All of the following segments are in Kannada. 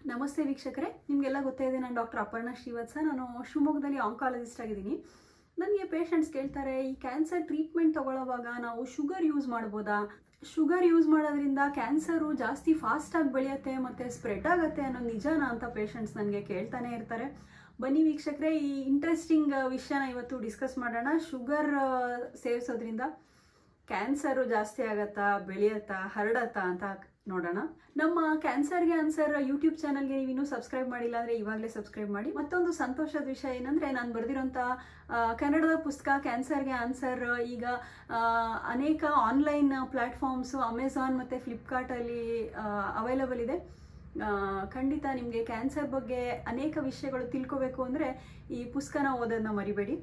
ನಮಸ್ತೆ ವೀಕ್ಷಕರೇ ನಿಮಗೆಲ್ಲ ಗೊತ್ತೇ ಇದೆ ನಾನು ಡಾಕ್ಟರ್ ಅಪರ್ಣ ಶ್ರೀವತ್ಸ ನಾನು ಶಿವಮೊಗ್ಗದಲ್ಲಿ ಆಂಕಾಲಜಿಸ್ಟ್ ಆಗಿದ್ದೀನಿ ನನಗೆ ಪೇಷಂಟ್ಸ್ ಕೇಳ್ತಾರೆ ಈ ಕ್ಯಾನ್ಸರ್ ಟ್ರೀಟ್ಮೆಂಟ್ ತಗೊಳ್ಳೋವಾಗ ನಾವು ಶುಗರ್ ಯೂಸ್ ಮಾಡ್ಬೋದಾ ಶುಗರ್ ಯೂಸ್ ಮಾಡೋದ್ರಿಂದ ಕ್ಯಾನ್ಸರು ಜಾಸ್ತಿ ಫಾಸ್ಟಾಗಿ ಬೆಳೆಯುತ್ತೆ ಮತ್ತು ಸ್ಪ್ರೆಡ್ ಆಗುತ್ತೆ ಅನ್ನೋ ನಿಜನಾ ಅಂತ ಪೇಷಂಟ್ಸ್ ನನಗೆ ಕೇಳ್ತಾನೆ ಇರ್ತಾರೆ ಬನ್ನಿ ವೀಕ್ಷಕರೇ ಈ ಇಂಟ್ರೆಸ್ಟಿಂಗ್ ವಿಷಯನ ಇವತ್ತು ಡಿಸ್ಕಸ್ ಮಾಡೋಣ ಶುಗರ್ ಸೇವಿಸೋದ್ರಿಂದ ಕ್ಯಾನ್ಸರು ಜಾಸ್ತಿ ಆಗತ್ತಾ ಬೆಳೆಯತ್ತಾ ಹರಡತ್ತಾ ಅಂತ ನೋಡೋಣ ನಮ್ಮ ಕ್ಯಾನ್ಸರ್ಗೆ ಆನ್ಸರ್ ಯೂಟ್ಯೂಬ್ ಚಾನಲ್ಗೆ ನೀವು ಇನ್ನೂ ಸಬ್ಸ್ಕ್ರೈಬ್ ಮಾಡಿಲ್ಲ ಅಂದರೆ ಇವಾಗಲೇ ಸಬ್ಸ್ಕ್ರೈಬ್ ಮಾಡಿ ಮತ್ತೊಂದು ಸಂತೋಷದ ವಿಷಯ ಏನಂದರೆ ನಾನು ಬರೆದಿರೋಂಥ ಕನ್ನಡದ ಪುಸ್ತಕ ಕ್ಯಾನ್ಸರ್ಗೆ ಆನ್ಸರ್ ಈಗ ಆ, ಅನೇಕ ಆನ್ಲೈನ್ ಪ್ಲ್ಯಾಟ್ಫಾರ್ಮ್ಸು ಅಮೆಝಾನ್ ಮತ್ತು ಫ್ಲಿಪ್ಕಾರ್ಟಲ್ಲಿ ಅವೈಲಬಲ್ ಇದೆ ಆ, ಖಂಡಿತ ನಿಮಗೆ ಕ್ಯಾನ್ಸರ್ ಬಗ್ಗೆ ಅನೇಕ ವಿಷಯಗಳು ತಿಳ್ಕೋಬೇಕು ಅಂದರೆ ಈ ಪುಸ್ತಕನ ಓದೋದನ್ನ ಮರಿಬೇಡಿ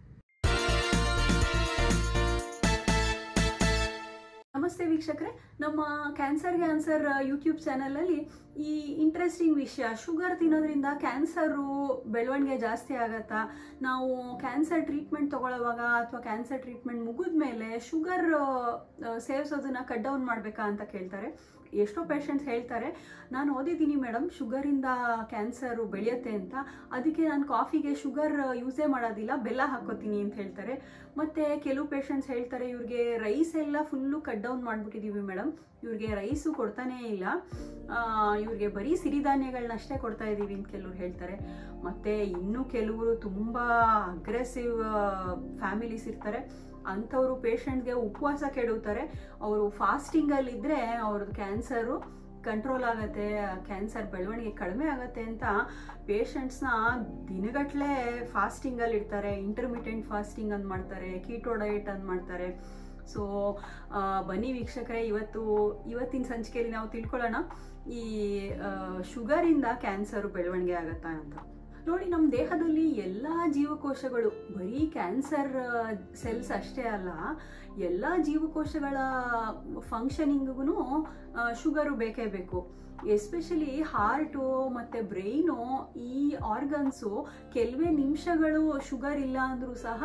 ನಮಸ್ತೆ ವೀಕ್ಷಕರೇ ನಮ್ಮ ಕ್ಯಾನ್ಸರ್ಗೆ ಆನ್ಸರ್ ಯೂಟ್ಯೂಬ್ ಚಾನಲಲ್ಲಿ ಈ ಇಂಟ್ರೆಸ್ಟಿಂಗ್ ವಿಷಯ ಶುಗರ್ ತಿನ್ನೋದ್ರಿಂದ ಕ್ಯಾನ್ಸರು ಬೆಳವಣಿಗೆ ಜಾಸ್ತಿ ಆಗತ್ತಾ ನಾವು ಕ್ಯಾನ್ಸರ್ ಟ್ರೀಟ್ಮೆಂಟ್ ತಗೊಳ್ಳೋವಾಗ ಅಥವಾ ಕ್ಯಾನ್ಸರ್ ಟ್ರೀಟ್ಮೆಂಟ್ ಮುಗಿದ ಮೇಲೆ ಶುಗರ್ ಸೇವಿಸೋದನ್ನ ಕಟ್ ಡೌನ್ ಮಾಡಬೇಕಾ ಅಂತ ಕೇಳ್ತಾರೆ ಎಷ್ಟೋ ಪೇಷಂಟ್ಸ್ ಹೇಳ್ತಾರೆ ನಾನು ಓದಿದ್ದೀನಿ ಮೇಡಮ್ ಶುಗರಿಂದ ಕ್ಯಾನ್ಸರು ಬೆಳೆಯುತ್ತೆ ಅಂತ ಅದಕ್ಕೆ ನಾನು ಕಾಫಿಗೆ ಶುಗರ್ ಯೂಸೇ ಮಾಡೋದಿಲ್ಲ ಬೆಲ್ಲ ಹಾಕೋತೀನಿ ಅಂತ ಹೇಳ್ತಾರೆ ಮತ್ತು ಕೆಲವು ಪೇಷಂಟ್ಸ್ ಹೇಳ್ತಾರೆ ಇವ್ರಿಗೆ ರೈಸ್ ಎಲ್ಲ ಫುಲ್ಲು ಕಟ್ ಡೌನ್ ಮಾಡಿಬಿಟ್ಟಿದ್ದೀವಿ ಮೇಡಮ್ ಇವ್ರಿಗೆ ರೈಸು ಕೊಡ್ತಾನೇ ಇಲ್ಲ ಆ, ಇವ್ರಿಗೆ ಬರೀ ಸಿರಿಧಾನ್ಯಗಳನ್ನಷ್ಟೇ ಕೊಡ್ತಾ ಇದ್ದೀವಿ ಅಂತ ಕೆಲವ್ರು ಹೇಳ್ತಾರೆ ಮತ್ತು ಇನ್ನೂ ಕೆಲವರು ತುಂಬ ಅಗ್ರೆಸಿವ್ ಫ್ಯಾಮಿಲೀಸ್ ಇರ್ತಾರೆ ಅಂಥವರು ಪೇಷಂಟ್ಗೆ ಉಪವಾಸ ಕೆಡುತ್ತಾರೆ ಅವರು ಫಾಸ್ಟಿಂಗಲ್ಲಿದ್ದರೆ ಅವ್ರದ್ದು ಕ್ಯಾನ್ಸರು ಕಂಟ್ರೋಲ್ ಆಗುತ್ತೆ ಕ್ಯಾನ್ಸರ್ ಬೆಳವಣಿಗೆ ಕಡಿಮೆ ಆಗುತ್ತೆ ಅಂತ ಪೇಷಂಟ್ಸ್ನ ದಿನಗಟ್ಟಲೆ ಫಾಸ್ಟಿಂಗಲ್ಲಿ ಇಡ್ತಾರೆ ಇಂಟರ್ಮಿಟೆಂಟ್ ಫಾಸ್ಟಿಂಗ್ ಅಂತ ಮಾಡ್ತಾರೆ ಕೀಟೋ ಡಯಟ್ ಅಂತ ಮಾಡ್ತಾರೆ ಸೊ ಬನ್ನಿ ವೀಕ್ಷಕರೇ ಇವತ್ತು ಇವತ್ತಿನ ಸಂಚಿಕೆಯಲ್ಲಿ ನಾವು ತಿಳ್ಕೊಳ್ಳೋಣ ಈ ಆ, ಶುಗರಿಂದ ಕ್ಯಾನ್ಸರು ಬೆಳವಣಿಗೆ ಆಗತ್ತಾ ಅಂತ ನೋಡಿ ನಮ್ಮ ದೇಹದಲ್ಲಿ ಎಲ್ಲ ಜೀವಕೋಶಗಳು ಬರೀ ಕ್ಯಾನ್ಸರ್ ಸೆಲ್ಸ್ ಅಷ್ಟೇ ಅಲ್ಲ ಎಲ್ಲ ಜೀವಕೋಶಗಳ ಫಂಕ್ಷನಿಂಗ್ಗೂ ಶುಗರು ಬೇಕೇ ಬೇಕು ಎಸ್ಪೆಷಲಿ ಹಾರ್ಟು ಮತ್ತು ಬ್ರೈನು ಈ ಆರ್ಗನ್ಸು ಕೆಲವೇ ನಿಮಿಷಗಳು ಶುಗರ್ ಇಲ್ಲ ಅಂದರೂ ಸಹ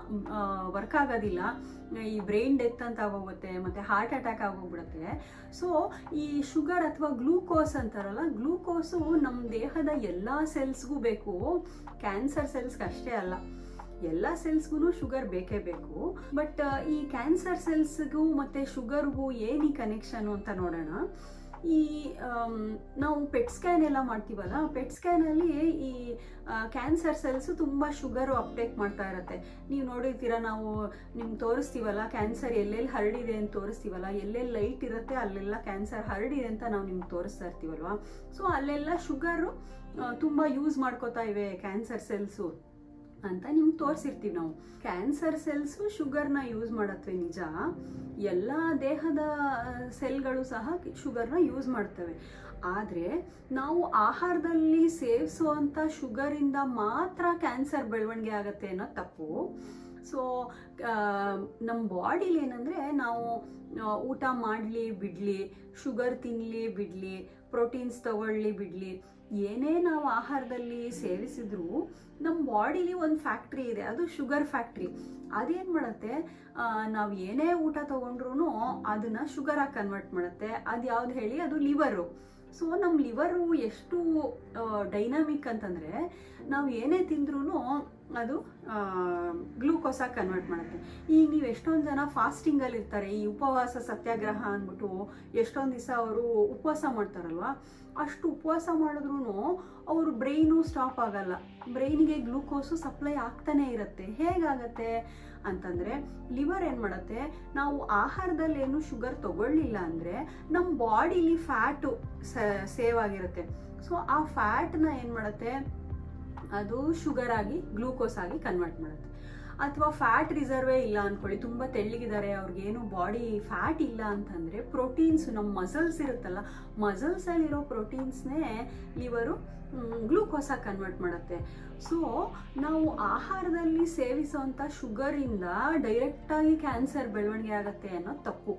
ವರ್ಕ್ ಆಗೋದಿಲ್ಲ ಈ ಬ್ರೈನ್ ಡೆತ್ ಅಂತ ಆಗೋಗುತ್ತೆ ಮತ್ತು ಹಾರ್ಟ್ ಅಟ್ಯಾಕ್ ಆಗೋಗ್ಬಿಡುತ್ತೆ ಸೊ ಈ ಶುಗರ್ ಅಥವಾ ಗ್ಲೂಕೋಸ್ ಅಂತಾರಲ್ಲ ಗ್ಲೂಕೋಸು ನಮ್ಮ ದೇಹದ ಎಲ್ಲ ಸೆಲ್ಸ್ಗೂ ಬೇಕು ಕ್ಯಾನ್ಸರ್ ಸೆಲ್ಸ್ಗೆ ಅಷ್ಟೇ ಅಲ್ಲ ಎಲ್ಲ ಸೆಲ್ಸ್ಗೂ ಶುಗರ್ ಬೇಕೇ ಬೇಕು ಬಟ್ ಈ ಕ್ಯಾನ್ಸರ್ ಸೆಲ್ಸ್ಗೂ ಮತ್ತು ಶುಗರ್ಗೂ ಏನು ಈ ಕನೆಕ್ಷನು ಅಂತ ನೋಡೋಣ ಈ ಆಮ್, ನಾವು ಪೆಟ್ ಸ್ಕ್ಯಾನ್ ಎಲ್ಲ ಮಾಡ್ತೀವಲ್ಲ ಪೆಟ್ ಸ್ಕ್ಯಾನಲ್ಲಿ ಈ ಕ್ಯಾನ್ಸರ್ ಸೆಲ್ಸು ತುಂಬ ಶುಗರು ಅಪ್ಟೇಕ್ ಮಾಡ್ತಾ ಇರುತ್ತೆ ನೀವು ನೋಡಿರ್ತೀರ ನಾವು ನಿಮ್ಗೆ ತೋರಿಸ್ತೀವಲ್ಲ ಕ್ಯಾನ್ಸರ್ ಎಲ್ಲೆಲ್ಲಿ ಹರಡಿದೆ ಅಂತ ತೋರಿಸ್ತೀವಲ್ಲ ಎಲ್ಲೆಲ್ಲಿ ಲೈಟ್ ಇರುತ್ತೆ ಅಲ್ಲೆಲ್ಲ ಕ್ಯಾನ್ಸರ್ ಹರಡಿದೆ ಅಂತ ನಾವು ನಿಮ್ಗೆ ತೋರಿಸ್ತಾ ಇರ್ತೀವಲ್ವಾ ಸೊ ಅಲ್ಲೆಲ್ಲ ಶುಗರು ತುಂಬ ಯೂಸ್ ಮಾಡ್ಕೋತಾ ಇವೆ ಕ್ಯಾನ್ಸರ್ ಸೆಲ್ಸು ಅಂತ ನಿಮ್ಗೆ ತೋರಿಸಿರ್ತೀವಿ ನಾವು ಕ್ಯಾನ್ಸರ್ ಸೆಲ್ಸು ಶುಗರ್ನ ಯೂಸ್ ಮಾಡತ್ವೆ ನಿಜ ಎಲ್ಲ ದೇಹದ ಸೆಲ್ಗಳು ಸಹ ಶುಗರ್ನ ಯೂಸ್ ಮಾಡ್ತವೆ ಆದರೆ ನಾವು ಆಹಾರದಲ್ಲಿ ಸೇವಿಸುವಂಥ ಶುಗರಿಂದ ಮಾತ್ರ ಕ್ಯಾನ್ಸರ್ ಬೆಳವಣಿಗೆ ಆಗತ್ತೆ ಅನ್ನೋ ತಪ್ಪು ಸೊ ನಮ್ಮ ಬಾಡಿಲಿ ಏನಂದರೆ ನಾವು ಆ, ಊಟ ಮಾಡಲಿ ಬಿಡಲಿ ಶುಗರ್ ತಿನ್ನಲಿ ಬಿಡಲಿ ಪ್ರೋಟೀನ್ಸ್ ತಗೊಳ್ಳಿ ಬಿಡಲಿ ಏನೇ ನಾವು ಆಹಾರದಲ್ಲಿ ಸೇವಿಸಿದ್ರು ನಮ್ಮ ಬಾಡಿಲಿ ಒಂದು ಫ್ಯಾಕ್ಟ್ರಿ ಇದೆ ಅದು ಶುಗರ್ ಫ್ಯಾಕ್ಟ್ರಿ ಅದೇನು ಮಾಡುತ್ತೆ ನಾವು ಏನೇ ಊಟ ತೊಗೊಂಡ್ರು ಅದನ್ನು ಶುಗರಾಗಿ ಕನ್ವರ್ಟ್ ಮಾಡುತ್ತೆ ಅದು ಯಾವ್ದು ಹೇಳಿ ಅದು ಲಿವರು ಸೊ ನಮ್ಮ ಲಿವರು ಎಷ್ಟು ಡೈನಾಮಿಕ್ ಅಂತಂದರೆ ನಾವು ಏನೇ ತಿಂದ್ರೂ ಅದು ಗ್ಲೂಕೋಸಾಗಿ ಕನ್ವರ್ಟ್ ಮಾಡುತ್ತೆ ಈಗ ನೀವು ಎಷ್ಟೊಂದು ಜನ ಫಾಸ್ಟಿಂಗಲ್ಲಿ ಇರ್ತಾರೆ ಈ ಉಪವಾಸ ಸತ್ಯಾಗ್ರಹ ಅಂದ್ಬಿಟ್ಟು ಎಷ್ಟೊಂದು ದಿವಸ ಅವರು ಉಪವಾಸ ಮಾಡ್ತಾರಲ್ವ ಅಷ್ಟು ಉಪವಾಸ ಮಾಡಿದ್ರೂ ಅವ್ರ ಬ್ರೈನು ಸ್ಟಾಪ್ ಆಗಲ್ಲ ಬ್ರೈನಿಗೆ ಗ್ಲೂಕೋಸು ಸಪ್ಲೈ ಆಗ್ತಾನೆ ಇರುತ್ತೆ ಹೇಗಾಗತ್ತೆ ಅಂತಂದರೆ ಲಿವರ್ ಏನು ಮಾಡುತ್ತೆ ನಾವು ಆಹಾರದಲ್ಲಿ ಏನು ಶುಗರ್ ತಗೊಳ್ಳಿಲ್ಲ ಅಂದರೆ ನಮ್ಮ ಬಾಡಿಲಿ ಫ್ಯಾಟು ಸೇವ್ ಆಗಿರುತ್ತೆ ಸೊ ಆ ಫ್ಯಾಟ್ನ ಏನು ಮಾಡುತ್ತೆ ಅದು ಶುಗರ್ ಆಗಿ ಗ್ಲೂಕೋಸ್ ಆಗಿ ಕನ್ವರ್ಟ್ ಮಾಡುತ್ತೆ ಅಥವಾ ಫ್ಯಾಟ್ ರಿಸರ್ವೇ ಇಲ್ಲ ಅಂದ್ಕೊಳ್ಳಿ ತುಂಬ ತೆಳ್ಳಗಿದ್ದಾರೆ ಅವ್ರಿಗೇನು ಬಾಡಿ ಫ್ಯಾಟ್ ಇಲ್ಲ ಅಂತಂದರೆ ಪ್ರೋಟೀನ್ಸ್ ನಮ್ಮ ಮಸಲ್ಸ್ ಇರುತ್ತಲ್ಲ ಮಸಲ್ಸಲ್ಲಿರೋ ಪ್ರೋಟೀನ್ಸ್ನೇ ಲಿವರು ಗ್ಲೂಕೋಸಾಗಿ ಕನ್ವರ್ಟ್ ಮಾಡುತ್ತೆ ಸೊ ನಾವು ಆಹಾರದಲ್ಲಿ ಸೇವಿಸುವಂಥ ಶುಗರಿಂದ ಡೈರೆಕ್ಟಾಗಿ ಕ್ಯಾನ್ಸರ್ ಬೆಳವಣಿಗೆ ಆಗುತ್ತೆ ಅನ್ನೋದು ತಪ್ಪು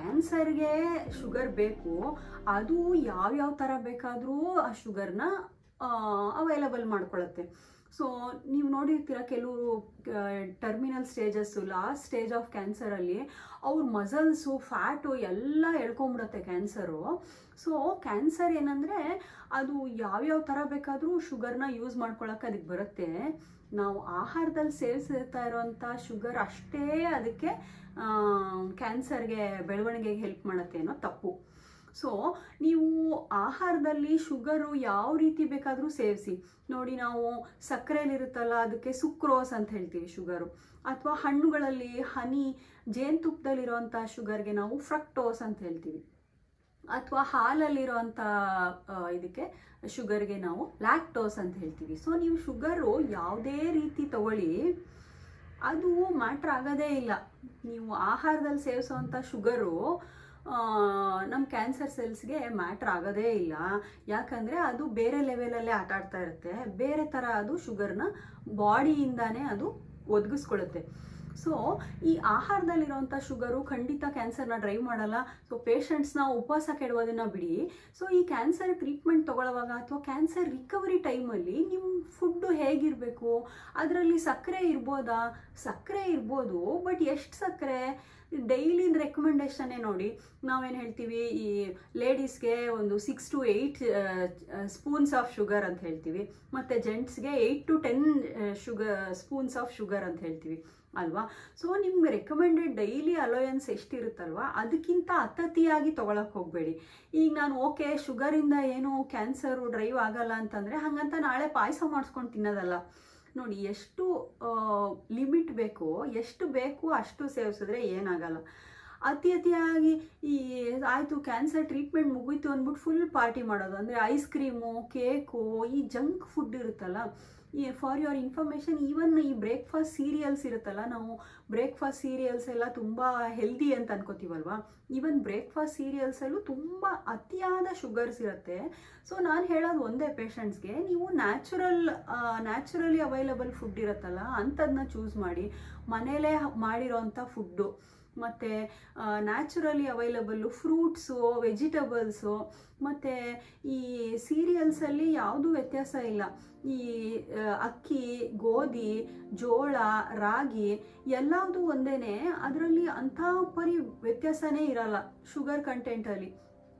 ಕ್ಯಾನ್ಸರ್ಗೆ ಶುಗರ್ ಬೇಕು ಅದು ಯಾವ್ಯಾವ ಥರ ಬೇಕಾದರೂ ಆ ಶುಗರ್ನ ಅವೈಲಬಲ್ ಮಾಡ್ಕೊಳ್ಳುತ್ತೆ ಸೊ ನೀವು ನೋಡಿರ್ತೀರ ಕೆಲವರು terminal stages last stage of ಕ್ಯಾನ್ಸರಲ್ಲಿ ಅವ್ರ ಮಸಲ್ಸು ಫ್ಯಾಟು ಎಲ್ಲ ಎಳ್ಕೊಂಬಿಡುತ್ತೆ ಕ್ಯಾನ್ಸರು ಸೊ ಕ್ಯಾನ್ಸರ್ ಏನಂದರೆ ಅದು ಯಾವ್ಯಾವ ಥರ ಬೇಕಾದರೂ ಶುಗರ್ನ ಯೂಸ್ ಮಾಡ್ಕೊಳಕ್ಕೆ ಅದಕ್ಕೆ ಬರುತ್ತೆ ನಾವು ಆಹಾರದಲ್ಲಿ ಸೇವಿಸ್ತಾ ಇರೋವಂಥ ಶುಗರ್ ಅಷ್ಟೇ ಅದಕ್ಕೆ ಕ್ಯಾನ್ಸರ್ಗೆ ಬೆಳವಣಿಗೆಗೆ ಹೆಲ್ಪ್ ಮಾಡುತ್ತೆ ಅನ್ನೋ ತಪ್ಪು ಸೊ ನೀವು ಆಹಾರದಲ್ಲಿ ಶುಗರು ಯಾವ ರೀತಿ ಬೇಕಾದರೂ ಸೇವಿಸಿ ನೋಡಿ ನಾವು ಸಕ್ಕರೆಯಲ್ಲಿರುತ್ತಲ್ಲ ಅದಕ್ಕೆ ಸುಕ್ರೋಸ್ ಅಂತ ಹೇಳ್ತೀವಿ ಶುಗರು ಅಥವಾ ಹಣ್ಣುಗಳಲ್ಲಿ ಹನಿ ಜೇನುತುಪ್ಪದಲ್ಲಿರೋವಂಥ ಶುಗರ್ಗೆ ನಾವು ಫ್ರಕ್ಟೋಸ್ ಅಂತ ಹೇಳ್ತೀವಿ ಅಥವಾ ಹಾಲಲ್ಲಿರೋವಂಥ ಇದಕ್ಕೆ ಶುಗರ್ಗೆ ನಾವು ಲ್ಯಾಕ್ಟೋಸ್ ಅಂತ ಹೇಳ್ತೀವಿ ಸೊ ನೀವು ಶುಗರು ಯಾವುದೇ ರೀತಿ ತಗೊಳ್ಳಿ ಅದು ಮ್ಯಾಟ್ರ್ ಆಗೋದೇ ಇಲ್ಲ ನೀವು ಆಹಾರದಲ್ಲಿ ಸೇವಿಸೋವಂಥ ಶುಗರು ನಮ್ಮ ಕ್ಯಾನ್ಸರ್ ಸೆಲ್ಸ್ಗೆ ಮ್ಯಾಟ್ರ್ ಆಗೋದೇ ಇಲ್ಲ ಯಾಕಂದರೆ ಅದು ಬೇರೆ ಲೆವೆಲಲ್ಲೇ ಆಟ ಆಡ್ತಾ ಇರುತ್ತೆ ಬೇರೆ ಥರ ಅದು ಶುಗರ್ನ ಬಾಡಿಯಿಂದಾನೇ ಅದು ಒದಗಿಸ್ಕೊಳ್ಳುತ್ತೆ ಸೊ ಈ ಆಹಾರದಲ್ಲಿರುವಂಥ ಶುಗರು ಖಂಡಿತ ಕ್ಯಾನ್ಸರ್ನ ಡ್ರೈವ್ ಮಾಡಲ್ಲ ಸೊ ಪೇಷಂಟ್ಸ್ನ ಉಪವಾಸ ಕೆಡುವುದನ್ನು ಬಿಡಿ ಸೊ ಈ ಕ್ಯಾನ್ಸರ್ ಟ್ರೀಟ್ಮೆಂಟ್ ತೊಗೊಳ್ಳೋವಾಗ ಅಥವಾ ಕ್ಯಾನ್ಸರ್ ರಿಕವರಿ ಟೈಮಲ್ಲಿ ನಿಮ್ಮ ಫುಡ್ಡು ಹೇಗಿರಬೇಕು ಅದರಲ್ಲಿ ಸಕ್ಕರೆ ಇರ್ಬೋದಾ ಸಕ್ಕರೆ ಇರ್ಬೋದು ಬಟ್ ಎಷ್ಟು ಸಕ್ಕರೆ ಡೈಲಿ ರೆಕಮೆಂಡೇಶನ್ನೇ ನೋಡಿ ನಾವೇನು ಹೇಳ್ತೀವಿ ಈ ಲೇಡೀಸ್ಗೆ ಒಂದು six to eight spoons of sugar ಅಂತ ಹೇಳ್ತೀವಿ ಮತ್ತು ಜೆಂಟ್ಸ್ಗೆ eight to ten sugar spoons of sugar ಅಂತ ಹೇಳ್ತೀವಿ ಅಲ್ವಾ ಸೊ ನಿಮ್ಗೆ ರೆಕಮೆಂಡೆಡ್ ಡೈಲಿ ಅಲೋಯನ್ಸ್ ಎಷ್ಟಿರುತ್ತಲ್ವಾ ಅದಕ್ಕಿಂತ ಅತತಿಯಾಗಿ ತೊಗೊಳಕ್ಕೆ ಹೋಗಬೇಡಿ ಈಗ ನಾನು ಓಕೆ ಶುಗರಿಂದ ಏನು ಕ್ಯಾನ್ಸರು ಡ್ರೈವ್ ಆಗಲ್ಲ ಅಂತಂದರೆ ಹಾಗಂತ ನಾಳೆ ಪಾಯಸ ಮಾಡಿಸ್ಕೊಂಡು ತಿನ್ನೋದಲ್ಲ ನೋಡಿ ಎಷ್ಟು ಲಿಮಿಟ್ ಬೇಕು ಎಷ್ಟು ಬೇಕು ಅಷ್ಟು ಸೇವಿಸಿದ್ರೆ ಏನಾಗಲ್ಲ ಅತಿ ಅತಿಯಾಗಿ ಈ ಆಯಿತು ಕ್ಯಾನ್ಸರ್ ಟ್ರೀಟ್ಮೆಂಟ್ ಮುಗೀತು ಅಂದ್ಬಿಟ್ಟು ಫುಲ್ ಪಾರ್ಟಿ ಮಾಡೋದು ಅಂದರೆ ಐಸ್ ಕ್ರೀಮು ಕೇಕು ಈ ಜಂಕ್ ಫುಡ್ ಇರುತ್ತಲ್ಲ ಈ ಫಾರ್ ಯುವರ್ ಇನ್ಫಾರ್ಮೇಷನ್ ಈವನ್ ಈ ಬ್ರೇಕ್ಫಾಸ್ಟ್ ಸೀರಿಯಲ್ಸ್ ಇರುತ್ತಲ್ಲ ನಾವು ಬ್ರೇಕ್ಫಾಸ್ಟ್ ಸೀರಿಯಲ್ಸ್ ಎಲ್ಲ ತುಂಬ ಹೆಲ್ದಿ ಅಂತ ಅನ್ಕೋತೀವಲ್ವಾ ಈವನ್ ಬ್ರೇಕ್ಫಾಸ್ಟ್ ಸೀರಿಯಲ್ಸಲ್ಲೂ ತುಂಬ ಅತಿಯಾದ ಶುಗರ್ಸ್ ಇರುತ್ತೆ ಸೊ ನಾನು ಹೇಳೋದು ಒಂದೇ ಪೇಷಂಟ್ಸ್ಗೆ ನೀವು ನ್ಯಾಚುರಲ್ ನ್ಯಾಚುರಲಿ ಅವೈಲಬಲ್ ಫುಡ್ ಇರುತ್ತಲ್ಲ ಅಂಥದನ್ನ ಚೂಸ್ ಮಾಡಿ ಮನೇಲೇ ಮಾಡಿರೋಂಥ ಫುಡ್ಡು ಮತ್ತು ನ್ಯಾಚುರಲಿ ಅವೈಲಬಲ್ಲು ಫ್ರೂಟ್ಸು ವೆಜಿಟಬಲ್ಸು ಮತ್ತು ಈ ಸೀರಿಯಲ್ಸಲ್ಲಿ ಯಾವುದೂ ವ್ಯತ್ಯಾಸ ಇಲ್ಲ ಈ ಅಕ್ಕಿ ಗೋಧಿ ಜೋಳ ರಾಗಿ ಎಲ್ಲದೂ ಒಂದೇ ಅದರಲ್ಲಿ ಅಂಥ ಪರಿ ವ್ಯತ್ಯಾಸನೇ ಇರಲ್ಲ ಶುಗರ್ ಕಂಟೆಂಟಲ್ಲಿ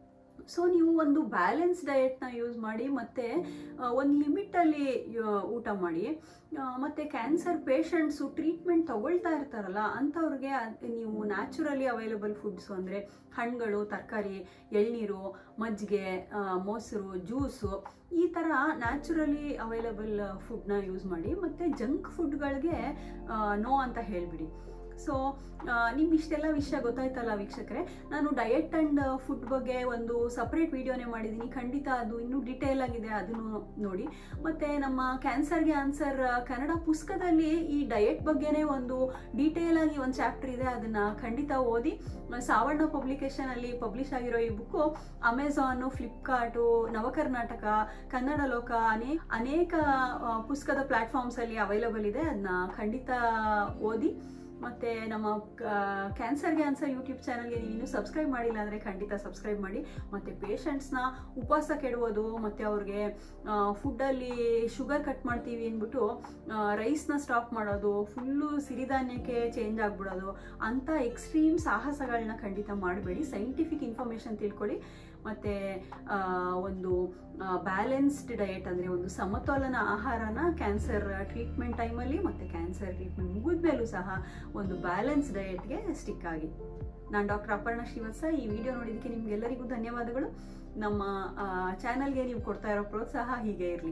ಸೊ ನೀವು ಒಂದು ಬ್ಯಾಲೆನ್ಸ್ ಡಯೆಟ್ನ ಯೂಸ್ ಮಾಡಿ ಮತ್ತು ಒಂದು ಲಿಮಿಟಲ್ಲಿ ಊಟ ಮಾಡಿ ಮತ್ತು ಕ್ಯಾನ್ಸರ್ ಪೇಷಂಟ್ಸು ಟ್ರೀಟ್ಮೆಂಟ್ ತಗೊಳ್ತಾ ಇರ್ತಾರಲ್ಲ ಅಂಥವ್ರಿಗೆ ನೀವು ನ್ಯಾಚುರಲಿ ಅವೈಲಬಲ್ ಫುಡ್ಸು ಅಂದರೆ ಹಣ್ಣುಗಳು ತರಕಾರಿ ಎಳ್ನೀರು ಮಜ್ಜಿಗೆ ಮೊಸರು ಜ್ಯೂಸು ಈ ಥರ ನ್ಯಾಚುರಲಿ ಅವೈಲಬಲ್ ಫುಡ್ನ ಯೂಸ್ ಮಾಡಿ ಮತ್ತು ಜಂಕ್ ಫುಡ್ಗಳಿಗೆ ನೋ ಅಂತ ಹೇಳಿಬಿಡಿ ಸೊ ನಿಮ್ಗೆ ಇಷ್ಟೆಲ್ಲ ವಿಷಯ ಗೊತ್ತಾಯ್ತಲ್ಲ ವೀಕ್ಷಕರೇ ನಾನು ಡಯೆಟ್ ಆ್ಯಂಡ್ ಫುಡ್ ಬಗ್ಗೆ ಒಂದು ಸಪ್ರೇಟ್ ವಿಡಿಯೋನೇ ಮಾಡಿದ್ದೀನಿ ಖಂಡಿತ ಅದು ಇನ್ನೂ ಡಿಟೇಲ್ ಆಗಿದೆ ಅದನ್ನು ನೋಡಿ ಮತ್ತು ನಮ್ಮ ಕ್ಯಾನ್ಸರ್ಗೆ ಆನ್ಸರ್ ಕನ್ನಡ ಪುಸ್ತಕದಲ್ಲಿ ಈ ಡಯೆಟ್ ಬಗ್ಗೆನೇ ಒಂದು ಡೀಟೇಲ್ ಆಗಿ ಒಂದು ಚಾಪ್ಟರ್ ಇದೆ ಅದನ್ನು ಖಂಡಿತ ಓದಿ ಸಾವರ್ಣ ಪಬ್ಲಿಕೇಶನಲ್ಲಿ ಪಬ್ಲಿಷ್ ಆಗಿರೋ ಈ book Amazon Flipkart Navakarnataka Kannada Loka ಅನೇ ಅನೇಕ ಪುಸ್ತಕದ ಪ್ಲ್ಯಾಟ್ಫಾರ್ಮ್ಸಲ್ಲಿ ಅವೈಲಬಲ್ ಇದೆ ಅದನ್ನ ಖಂಡಿತ ಓದಿ ಮತ್ತು ನಮ್ಮ ಕ್ಯಾನ್ಸರ್ಗೆ ಆನ್ಸರ್ ಯೂಟ್ಯೂಬ್ ಚಾನಲ್ಗೆ ನೀವು ಇನ್ನೂ ಸಬ್ಸ್ಕ್ರೈಬ್ ಮಾಡಿಲ್ಲ ಅಂದರೆ ಖಂಡಿತ ಸಬ್ಸ್ಕ್ರೈಬ್ ಮಾಡಿ ಮತ್ತು ಪೇಷಂಟ್ಸ್ನ ಉಪವಾಸ ಕೆಡುವುದು ಮತ್ತು ಅವ್ರಿಗೆ ಫುಡ್ಡಲ್ಲಿ ಶುಗರ್ ಕಟ್ ಮಾಡ್ತೀವಿ ಅಂದ್ಬಿಟ್ಟು ರೈಸ್ನ ಸ್ಟಾಪ್ ಮಾಡೋದು ಫುಲ್ಲು ಸಿರಿಧಾನ್ಯಕ್ಕೆ ಚೇಂಜ್ ಆಗಿಬಿಡೋದು ಅಂಥ ಎಕ್ಸ್ಟ್ರೀಮ್ ಸಾಹಸಗಳನ್ನ ಖಂಡಿತ ಮಾಡಬೇಡಿ ಸೈಂಟಿಫಿಕ್ ಇನ್ಫಾರ್ಮೇಷನ್ ತಿಳ್ಕೊಳ್ಳಿ ಮತ್ತು ಒಂದು ಬ್ಯಾಲೆನ್ಸ್ಡ್ ಡಯೆಟ್ ಅಂದರೆ ಒಂದು ಸಮತೋಲನ ಆಹಾರನ ಕ್ಯಾನ್ಸರ್ ಟ್ರೀಟ್ಮೆಂಟ್ ಟೈಮಲ್ಲಿ ಮತ್ತು ಕ್ಯಾನ್ಸರ್ ಟ್ರೀಟ್ಮೆಂಟ್ ಮುಗಿದ್ಮೇಲೂ ಸಹ ಒಂದು ಬ್ಯಾಲೆನ್ಸ್ ಡಯೆಟ್ಗೆ ಸ್ಟಿಕ್ ಆಗಿ ನಾನು ಡಾಕ್ಟರ್ ಅಪರ್ಣ ಶ್ರೀವತ್ಸ ಈ ವಿಡಿಯೋ ನೋಡಿದ್ದಕ್ಕೆ ನಿಮ್ಗೆಲ್ಲರಿಗೂ ಧನ್ಯವಾದಗಳು ನಮ್ಮ ಚಾನಲ್ಗೆ ನೀವು ಕೊಡ್ತಾ ಇರೋ ಪ್ರೋತ್ಸಾಹ ಹೀಗೆ ಇರಲಿ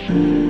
ಧನ್ಯವಾದಗಳು